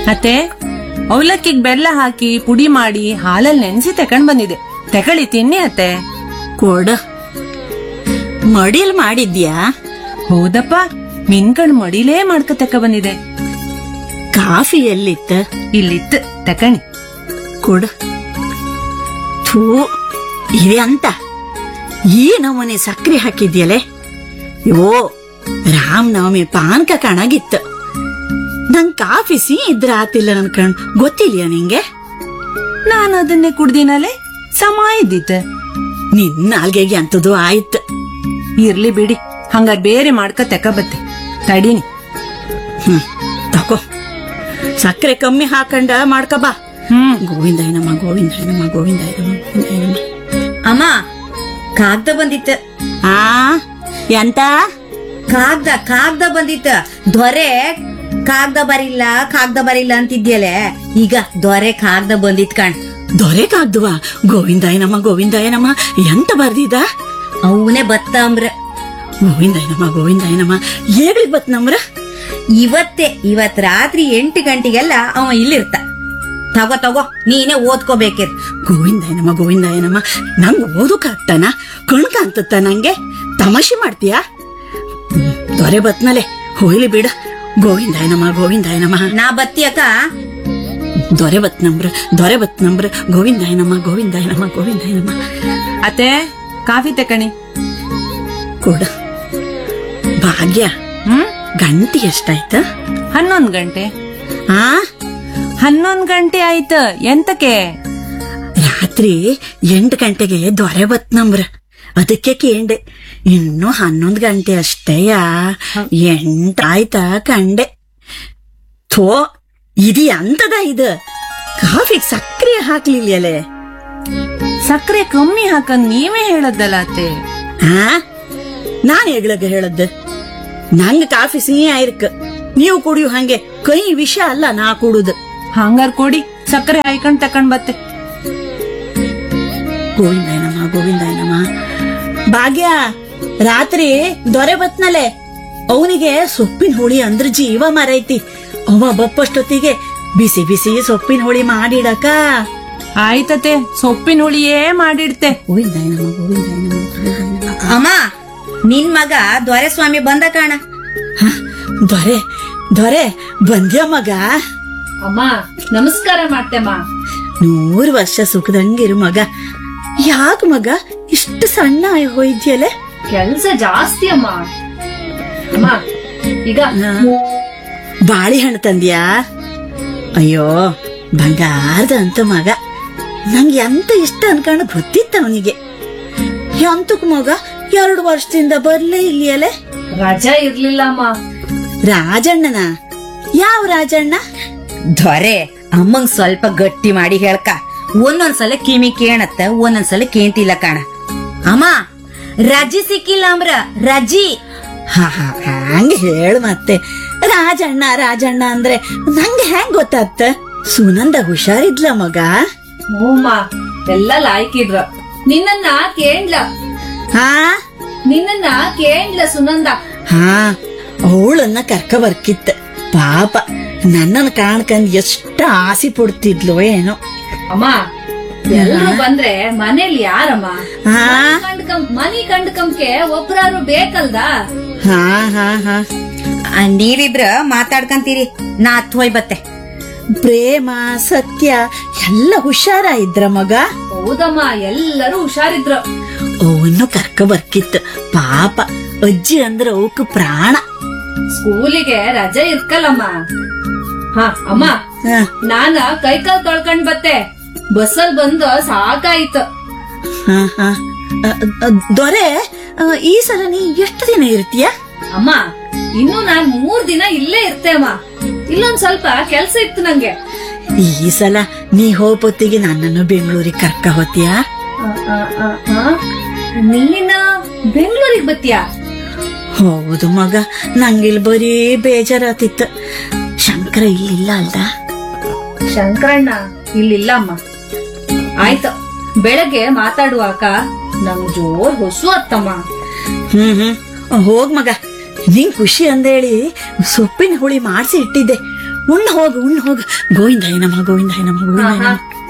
ಅತ್ತೆ ಅವಲಕ್ಕಿಗ್ ಬೆಲ್ಲ ಹಾಕಿ ಪುಡಿ ಮಾಡಿ ಹಾಲಲ್ಲಿ ನೆನೆಸಿ ತಕೊಂಡ್ ಬಂದಿದೆ ತಗೊಳ್ಳಿ ತಿನ್ನಿ ಅತ್ತೆ ಕೊಡ ಮಡಿಲ್ ಮಾಡಿದ್ಯಾ ಹೌದಪ್ಪ ಮಿನ್ಕಣ್ ಮಡಿಲೇ ಮಾಡ್ಕ ತಕ ಬಂದಿದೆ ಕಾಫಿ ಎಲ್ಲಿತ್ತ ಇಲ್ಲಿತ್ತು ತಕಣಿ ಕೊಡ ಥೂ ಇದೆ ಅಂತ ಈ ನಮೂನೆ ಸಕ್ರೆ ಹಾಕಿದ್ಯಲೆ ಯೋ ರಾಮನವಮಿ ಪಾನಕ ಕಾಣಾಗಿತ್ತು ನಂಗ್ ಕಾಫಿ ಸಿ ಇದ್ರ ಆತಿಲ್ಲ ನನ್ ಕಣ್ ಗೊತ್ತಿಲ್ಯಾ ನಿಂಗೆ ನಾನು ಅದನ್ನೇ ಕುಡ್ದಿನಲೆ ಸಮ ಇದ್ದಿತ್ತು ನಿನ್ನ ನಾಲ್ಗೆಗೆ ಅಂತದು ಆಯ್ತು ಇರ್ಲಿ ಬಿಡಿ ಹಂಗಾರ್ ಬೇರೆ ಮಾಡ್ಕ ತಕ ಬತ್ತೆ ತಡೀನಿ ಹ್ಮ್ ತಗೋ ಸಕ್ಕರೆ ಕಮ್ಮಿ ಹಾಕಂಡ ಮಾಡ್ಕ ಬಾ ಹ್ಮ್ ಗೋವಿಂದಾಯನಮ್ಮ ಗೋವಿಂದಾಯನಮ್ಮ ಗೋವಿಂದಾಯನಮ್ಮ ಗೋವಿಂದಾಯನಮ್ಮ ಅಮ್ಮ ಕಾಗ್ದ ಬಂದಿತ್ತ ಆ ಎಂತ ಕಾಗ್ದ ಕಾಗ್ದ ಬಂದಿತ್ತ ದೊರೆ ಕಾಗ್ದ ಬರಿಲ್ಲ ಕಾಗ್ದ ಬರಿಲ್ಲ ಅಂತಿದ್ಯಲೆ ಈಗ ದೊರೆ ಕಾಗ್ದ ಬಂದಿತ್ ಕಣ್ ದೊರೆಕಾಗ್ದುವ ಗೋವಿಂದಾಯನಮ್ಮ ಗೋವಿಂದಾಯನಮ್ಮ ಎಂತ ಬರ್ದಿದ ಅವನೇ ಬತ್ತಂಬ್ರ ಗೋವಿಂದಾಯನಮ್ಮ ಗೋವಿಂದಾಯನಮ್ಮ ಏಗ್ಲಿ ಬತ್ ನಮ್ರ ಇವತ್ತೇ ಇವತ್ ರಾತ್ರಿ ಎಂಟು ಗಂಟೆಗೆಲ್ಲ ಅವ ಇಲ್ಲಿರ್ತ ತಗೋ ತಗೋ ನೀನೇ ಓದ್ಕೋಬೇಕಿರ್ ಗೋವಿಂದಾಯನಮ್ಮ ಗೋವಿಂದಾಯನಮ್ಮ ನಂಗ್ ಓದಕ್ಕಾಗ್ತಾನ ಕಣ್ಕ ಅಂತತ್ತ ನಂಗೆ ತಮಾಷೆ ಮಾಡ್ತೀಯಾ ಹ್ಮ್, ದೊರೆ ಬತ್ನಲೆ ಹೋಯ್ಲಿ ಬಿಡ ಗೋವಿಂದಾಯನಮ್ಮ ಗೋವಿಂದಾಯನಮ್ಮ ನಾ ಬತ್ತಿಯಕ ದೊರೆ ಬತ್ ನಮ್ರ ದೊರೆ ಬತ್ ನಮ್ರ ಗೋವಿಂದಾಯನಮ್ಮ ಗೋವಿಂದಾಯನಮ್ಮ ಗೋವಿಂದಾಯನಮ್ಮ ಅತ್ತೆ ಕಾಫಿ ತಕಣಿ ಕೊಡ ಭಾಗ್ಯ ಹ್ಮ್ ಗಂಟೆ ಎಷ್ಟಾಯ್ತ ಹನ್ನೊಂದ್ ಗಂಟೆ ಆ ಹನ್ನೊಂದ್ ಗಂಟೆ ಆಯ್ತು ಎಂತಕ್ಕೆ ರಾತ್ರಿ ಎಂಟು ಗಂಟೆಗೆ ದೊರೆ ಬತ್ ನಮ್ರ ಅದಕ್ಕೆ ಕೇಂಡೆ ಇನ್ನು ಹನ್ನೊಂದ್ ಗಂಟೆ ಅಷ್ಟೇಯ ಎಂಟಾಯ್ತಾ ಕಂಡೆ ಥೋ ಇದು ಎಂತದ ಇದು ಕಾಫಿಗ್ ಸಕ್ರೆ ಹಾಕ್ಲಿಲ್ಲಲೆ ಸಕ್ಕರೆ ಕಮ್ಮಿ ಹಾಕಂದ್ ನೀವೇ ಹೇಳದ್ದಲ್ಲ ಅತ್ತೆ ಹಾ ನಾನ್ ಹೆಗ್ಳಗ ಹೇಳದ್ದು ನಂಗ್ ಕಾಫಿ ಸಿಹಿ ಆಯ್ರಕ್ ನೀವು ಕುಡಿಯು ಹಂಗೆ ಕೈ ವಿಷ ಅಲ್ಲ ನಾ ಕುಡುದು ಹಂಗಾರ್ ಕೊಡಿ ಸಕ್ಕರೆ ಹಾಯ್ಕೊಂಡ್ ತಕೊಂಡ್ ಬತ್ತೆ ಗೋವಿಂದಾಯನಮ್ಮ ಗೋವಿಂದಾಯನಮ್ಮ ಭಾಗ್ಯ ರಾತ್ರಿ ದೊರೆ ಬತ್ನಲೆ ಅವನಿಗೆ ಸೊಪ್ಪಿನ ಹುಳಿ ಅಂದ್ರ ಜೀವ ಮರೈತಿ ಅವ ಬಪ್ಪಷ್ಟೊತ್ತಿಗೆ ಬಿಸಿ ಬಿಸಿ ಸೊಪ್ಪಿನ ಹುಳಿ ಮಾಡಿಡಕ ಆಯ್ತತೆ ಸೊಪ್ಪಿನ ಹುಳಿಯೇ ಮಾಡಿಡ್ತೆ ಗೋವಿಂದಾಯನಮ್ಮ ಗೋವಿಂದಾಯನಮ್ಮ ಗೋವಿಂದಾಯನಮ್ಮ. ಅಮ್ಮ ನಿನ್ ಮಗ ದೊರೆ ಸ್ವಾಮಿ ಬಂದ ಕಾಣ ಹ, ದೊರೆ ದೊರೆ ಬಂದ್ಯ ಮಗ ಅಮ್ಮ ನಮಸ್ಕಾರ ಮಾಡ್ತೆಮ್ಮ ನೂರು ವರ್ಷ ಸುಖದಂಗಿರು ಮಗ ಯಾಕ ಮಗ ಇಷ್ಟು ಸಣ್ಣ ಆಗಿ ಹೋಯ್ದ್ಯಲೆ ಕೆಲ್ಸ ಜಾಸ್ತಿ ಅಮ್ಮ ಅಮ್ಮ ಈಗ ಬಾಳೆಹಣ್ಣು ತಂದ್ಯಾ ಅಯ್ಯೋ ಬಂಗಾರದ ಅಂತ ಮಗ ನಂಗೆ ಎಂತ ಇಷ್ಟ ಅನ್ಕೊಂಡು ಗೊತ್ತಿತ್ತ ಅವನಿಗೆ ಎಂತಕ್ ಮಗ ಎರಡು ವರ್ಷದಿಂದ ಬರ್ಲೇ ಇಲ್ಲಿಯಲೆ ರಜಾ ಇರ್ಲಿಲ್ಲ ಅಮ್ಮ ರಾಜಣ್ಣನ ಯಾವ ರಾಜಣ್ಣ ದೊರೆ ಅಮ್ಮಂಗ್ ಸ್ವಲ್ಪ ಗಟ್ಟಿ ಮಾಡಿ ಹೇಳ್ಕ ಒಂದೊಂದ್ಸಲ ಕಿಮಿ ಕೇಣತ್ತ ಒಂದೊಂದ್ಸಲ ಕೇಂತಿಲ್ಲ ಕಾಣ ಅಮ್ಮ ರಜಿ ಸಿಕ್ಕಿಲ್ಲ ಅಂಬ್ರ ರಜಿ ಹಾ ಹಾ ಹಂಗ ಹೇಳು ಮತ್ತೆ ರಾಜಣ್ಣ ರಾಜಣ್ಣ ಅಂದ್ರೆ ನಂಗೆ ಹೆಂಗ್ ಗೊತ್ತಾಗ್ತ ಸುನಂದ ಹುಷಾರಿದ್ಲ ಮಗ ಹ್ಞೂಮ್ಮ ಎಲ್ಲ ಲಾಯ್ಕಿದ್ರ ನಿನ್ನನ್ನ ಕೇಂಡ್ಲ ಹಾ ನಿನ್ನನ್ನ ಕೇಂಡ್ಲ ಸುನಂದ ಹಾ ಅವಳನ್ನ ಕರ್ಕ ಬರ್ಕಿತ್ತ ಪಾಪ ನನ್ನನ್ನ ಕಾಣ್ಕಂದ್ ಎಷ್ಟ ಆಸೆ ಪಡ್ತಿದ್ಲು ಏನೋ ಅಮ್ಮ ಎಲ್ರು ಬಂದ್ರೆ ಮನೇಲಿ ಯಾರಮ್ಮ ಹಾ ಕಂಡ್ಕಂ ಮನಿ ಕಂಡ್ಕಂಕೆ ಒಬ್ರಾರು ಬೇಕಲ್ದ ಹಾ ಹಾ ಹಾ ಆ, ನೀವಿಬ್ರ ಮಾತಾಡ್ಕಂತೀರಿ ನಾ ಹತ್ ಹೋಯ್ ಬತ್ತೆ ಪ್ರೇಮ ಸತ್ಯ ಎಲ್ಲ ಹುಷಾರ ಇದ್ರ ಮಗ ಹೌದಮ್ಮ ಎಲ್ಲರೂ ಹುಷಾರಿದ್ರು ಅವನು ಕರ್ಕ ಬರ್ಕಿತ್ತು ಪಾಪ ಅಜ್ಜಿ ಅಂದ್ರ ಅವಕ್ ಪ್ರಾಣ ಸ್ಕೂಲಿಗೆ ರಜೆ ಇರ್ಕಲ್ಲಮ್ಮ ಹಾ ಅಮ್ಮ ಹ, ನಾನ ಕೈಕಾಲ್ ತೊಳ್ಕೊಂಡ್ ಬತ್ತೆ ಬಸ್ಸಲ್ ಬಂದು ಸಾಕಾಯ್ತು ಹ, ಹ. ಅ, ಅ, ದೊರೆ ಅ, ಈ ಸಲ ನೀ ಎಷ್ಟು ದಿನ ಇರ್ತೀಯ ಅಮ್ಮ ಇನ್ನು ನಾನ್ ಮೂರ್ ದಿನ ಇಲ್ಲೇ ಇರ್ತೆ ಅಮ್ಮ ಇಲ್ಲೊಂದ್ ಸ್ವಲ್ಪ ಕೆಲ್ಸ ಇತ್ತು ನಂಗೆ ಈ ಸಲ ನೀ ಹೋಗ್ಬೊತ್ತಿಗೆ ನನ್ನನ್ನು ಬೆಂಗಳೂರಿಗೆ ಕರ್ಕ ಹೋತೀಯಾ ಆ, ಆ, ಆ, ಆ. ನೀನ ಬೆಂಗಳೂರಿಗೆ ಬತ್ತೀಯಾ ಹೌದು ಮಗ ನಂಗಿಲ್ ಬರೀ ಬೇಜಾರಾತಿತ್ತು ಶಂಕರ ಇಲ್ಲಿಲ್ಲ ಅಲ್ದ ಶಂಕರಣ್ಣ ಇಲ್ಲಿಲ್ಲ ಅಮ್ಮ ಆಯ್ತು ಬೆಳಗ್ಗೆ ಮಾತಾಡುವಾಗ ನಂಗ್ ಜೋರ್ ಹೊಸು ಅತ್ತಮ್ಮ ಹ್ಮ್ ಹ್ಮ್ ಹೋಗ್ ಮಗ ನಿಂಗ್ ಖುಷಿ ಅಂದೇಳಿ ಸೊಪ್ಪಿನ ಹುಳಿ ಮಾಡಿಸಿ ಇಟ್ಟಿದ್ದೆ ಉಣ್ಣ ಹೋಗು ಉಣ್ಣ ಹೋಗು ಗೋವಿಂದಾಯ ನಮ ಗೋವಿಂದಾಯ ನಮ ಗೋವಿಂದಾಯ ನಮ